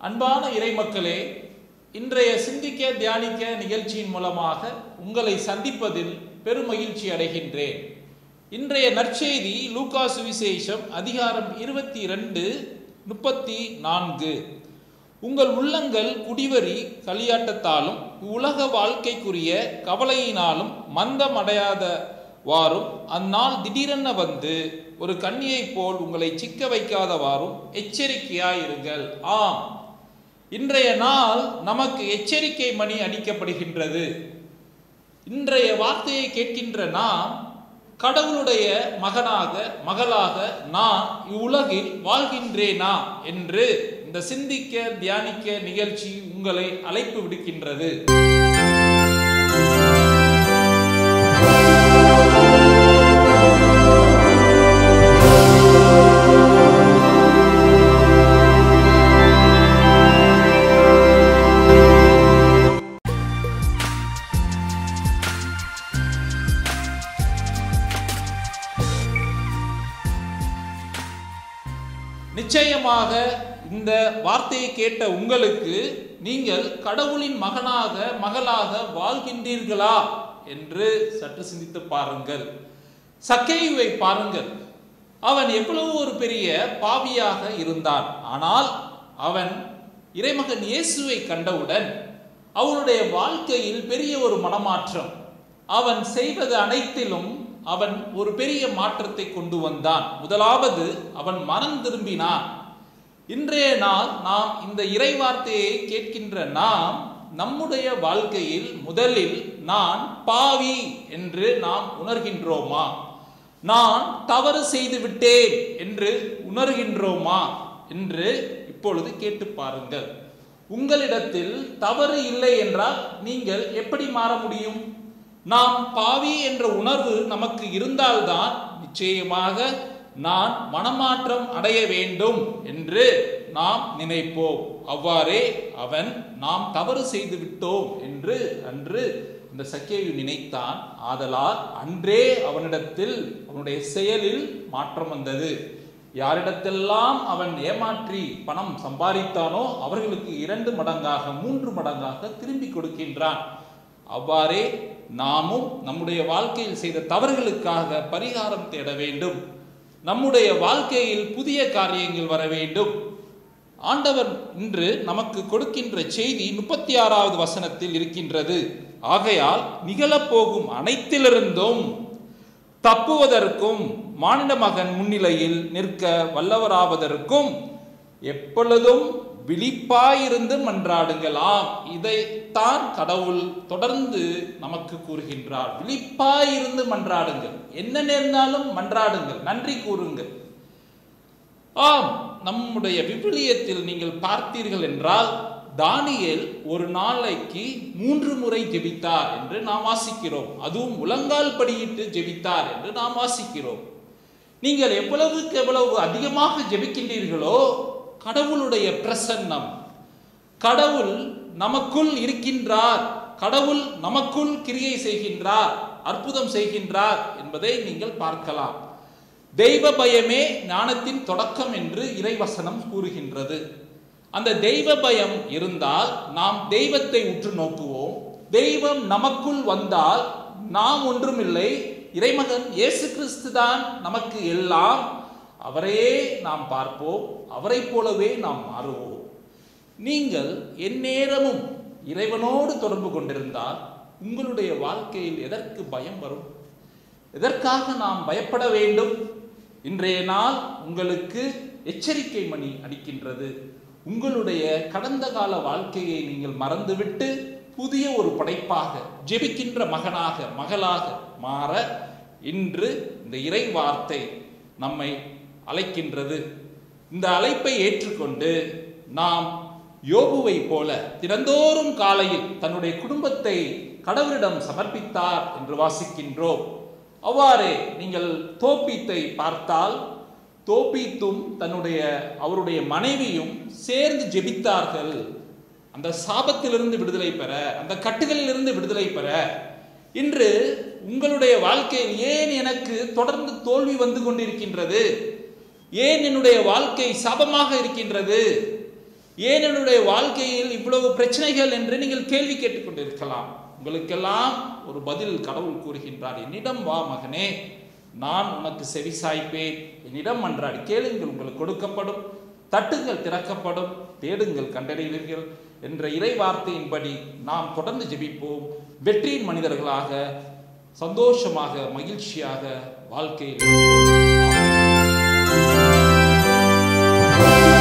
அன்பான இறைமக்களே இன்றைய சிந்திக்க தியானிக்க நிகழ்ச்சியின் மூலமாக உங்களை சந்திப்பதில் பெருமகிழ்ச்சி அடைகின்றேன் இன்றைய நற்செய்தி லூகா சுவிசேஷம் அதிகாரம் இருபத்தி இரண்டு முப்பத்தி நான்கு உங்கள் உள்ளங்கள் குடிவரி களியாட்டத்தாலும் உலக வாழ்க்கைக்குரிய கவலையினாலும் மந்தமடையாத வாரும் அந்நாள் திடீரென வந்து ஒரு கண்ணியைப் போல் உங்களை சிக்க வைக்காதவாறும் எச்சரிக்கையாயிருங்கள் ஆம் இன்றைய நாள் நமக்கு எச்சரிக்கை மணி அடிக்கப்படுகின்றது இன்றைய வார்த்தையை கேட்கின்ற நாம் கடவுளுடைய மகனாக மகளாக நான் இவ்வுலகில் வாழ்கின்றேனா என்று இந்த சிந்திக்க தியானிக்க நிகழ்ச்சி உங்களை அழைப்பு விடுக்கின்றது நிச்சயமாக இந்த வார்த்தையை கேட்ட உங்களுக்கு நீங்கள் கடவுளின் மகனாக மகளாக வாழ்கின்றீர்களா என்று சற்று சிந்தித்து பாருங்கள் சக்கையுவை பாருங்கள் அவன் எவ்வளவு ஒரு பெரிய பாவியாக இருந்தான் ஆனால் அவன் இறைமகன் இயேசுவை கண்டவுடன் அவனுடைய வாழ்க்கையில் பெரிய ஒரு மனமாற்றம் அவன் செய்வது அனைத்திலும் அவன் ஒரு பெரிய மாற்றத்தை கொண்டு வந்தான் முதலாவது அவன் மனம் திரும்பினான் இன்றைய நாள் நாம் இந்த இறை வார்த்தையை கேட்கின்ற நாம் நம்முடைய வாழ்க்கையில் முதலில் நான் பாவி என்று நாம் உணர்கின்றோமா நான் தவறு செய்து விட்டேன் என்று உணர்கின்றோமா என்று இப்பொழுது கேட்டு பாருங்கள் உங்களிடத்தில் தவறு இல்லை என்றால் நீங்கள் எப்படி மாற முடியும் நாம் பாவி என்ற உணர்வு நமக்கு இருந்தால்தான் நிச்சயமாக நான் மனமாற்றம் அடைய வேண்டும் என்று நாம் நினைப்போம் அவ்வாறே அவன் நாம் தவறு செய்து விட்டோம் என்று அன்று இந்த சக்கேயு நினைத்தான் ஆதலால் அன்றே அவனிடத்தில் அவனுடைய செயலில் மாற்றம் வந்தது யாரிடத்தெல்லாம் அவன் ஏமாற்றி பணம் சம்பாதித்தானோ அவர்களுக்கு இரண்டு மடங்காக மூன்று மடங்காக திரும்பி கொடுக்கின்றான் அவ்வாறே நாமும் நம்முடைய வாழ்க்கையில் செய்த தவறுகளுக்காக பரிகாரம் தேட வேண்டும் நம்முடைய வாழ்க்கையில் புதிய காரியங்கள் வர வேண்டும் ஆண்டவர் இன்று நமக்கு கொடுக்கின்ற செய்தி முப்பத்தி ஆறாவது வசனத்தில் இருக்கின்றது ஆகையால் நிகழப்போகும் அனைத்திலிருந்தும் தப்புவதற்கும் மானிட மகன் முன்னிலையில் நிற்க வல்லவராவதற்கும் எப்பொழுதும் விழிப்பாயிருந்து மன்றாடுங்களாம் இதைத்தான் கடவுள் தொடர்ந்து நமக்கு கூறுகின்றார் விழிப்பாயிருந்து மன்றாடுங்கள் என்ன நேர்ந்தாலும் மன்றாடுங்கள் நன்றி கூறுங்கள் ஆம் நம்முடைய விவிலியத்தில் நீங்கள் பார்த்தீர்கள் என்றால் தானியேல் ஒரு நாளைக்கு மூன்று முறை ஜெபித்தார் என்று நாம் வாசிக்கிறோம் அதுவும் முழங்கால் படியிட்டு ஜெபித்தார் என்று நாம் வாசிக்கிறோம் நீங்கள் எவ்வளவுக்கு எவ்வளவு அதிகமாக ஜெபிக்கின்றீர்களோ கடவுளுடைய பிரசன்னம் கடவுள் நமக்குள் இருக்கின்றார் கடவுள் நமக்குள் கிரியை செய்கின்றார் அற்புதம் செய்கின்றார் என்பதை நீங்கள் பார்க்கலாம் தெய்வ பயமே ஞானத்தின் தொடக்கம் என்று இறைவசனம் கூறுகின்றது அந்த தெய்வ பயம் இருந்தால் நாம் தெய்வத்தை உற்று நோக்குவோம் தெய்வம் நமக்குள் வந்தால் நாம் ஒன்றுமில்லை இறைமகன் இயேசு கிறிஸ்து தான் நமக்கு எல்லாம் அவரையே நாம் பார்ப்போம் அவரை போலவே நாம் மாறுவோம் நீங்கள் எந்நேரமும் இறைவனோடு தொடர்பு கொண்டிருந்தால் உங்களுடைய வாழ்க்கையில் எதற்கு பயம் வரும் எதற்காக நாம் பயப்பட வேண்டும் இன்றைய நாள் உங்களுக்கு எச்சரிக்கை மணி அடிக்கின்றது உங்களுடைய கடந்த கால வாழ்க்கையை நீங்கள் மறந்துவிட்டு புதிய ஒரு படைப்பாக ஜெபிக்கின்ற மகனாக மகளாக மாற இன்று இந்த இறை வார்த்தை நம்மை அழைக்கின்றது இந்த அழைப்பை ஏற்றுக்கொண்டு நாம் யோபுவை போல தினந்தோறும் காலையில் தன்னுடைய குடும்பத்தை கடவுளிடம் சமர்ப்பித்தார் என்று வாசிக்கின்றோம் அவ்வாறே நீங்கள் தோப்பீத்தை பார்த்தால் தோப்பீத்தும் தன்னுடைய அவருடைய மனைவியும் சேர்ந்து ஜெபித்தார்கள் அந்த சாபத்திலிருந்து விடுதலை பெற அந்த கட்டுகளிலிருந்து விடுதலை பெற இன்று உங்களுடைய வாழ்க்கையில் ஏன் எனக்கு தொடர்ந்து தோல்வி வந்து கொண்டிருக்கின்றது ஏன் என்னுடைய வாழ்க்கை சாபமாக இருக்கின்றது ஏன் என்னுடைய வாழ்க்கையில் இவ்வளவு பிரச்சனைகள் என்று நீங்கள் கேள்வி கேட்டுக்கொண்டிருக்கலாம் உங்களுக்கெல்லாம் ஒரு பதில் கடவுள் கூறுகின்றார் என்னிடம் வா மகனே நான் உனக்கு செவி சாய்ப்பேன் என்னிடம் மன்றாடி கேளுங்கள் உங்களுக்கு கொடுக்கப்படும் தட்டுங்கள் திறக்கப்படும் தேடுங்கள் கண்டடைவீர்கள் என்ற இறை வார்த்தையின்படி நாம் தொடர்ந்து ஜெபிப்போம் வெற்றியின் மனிதர்களாக சந்தோஷமாக மகிழ்ச்சியாக வாழ்க்கையில் இருப்போம். ஆமென்.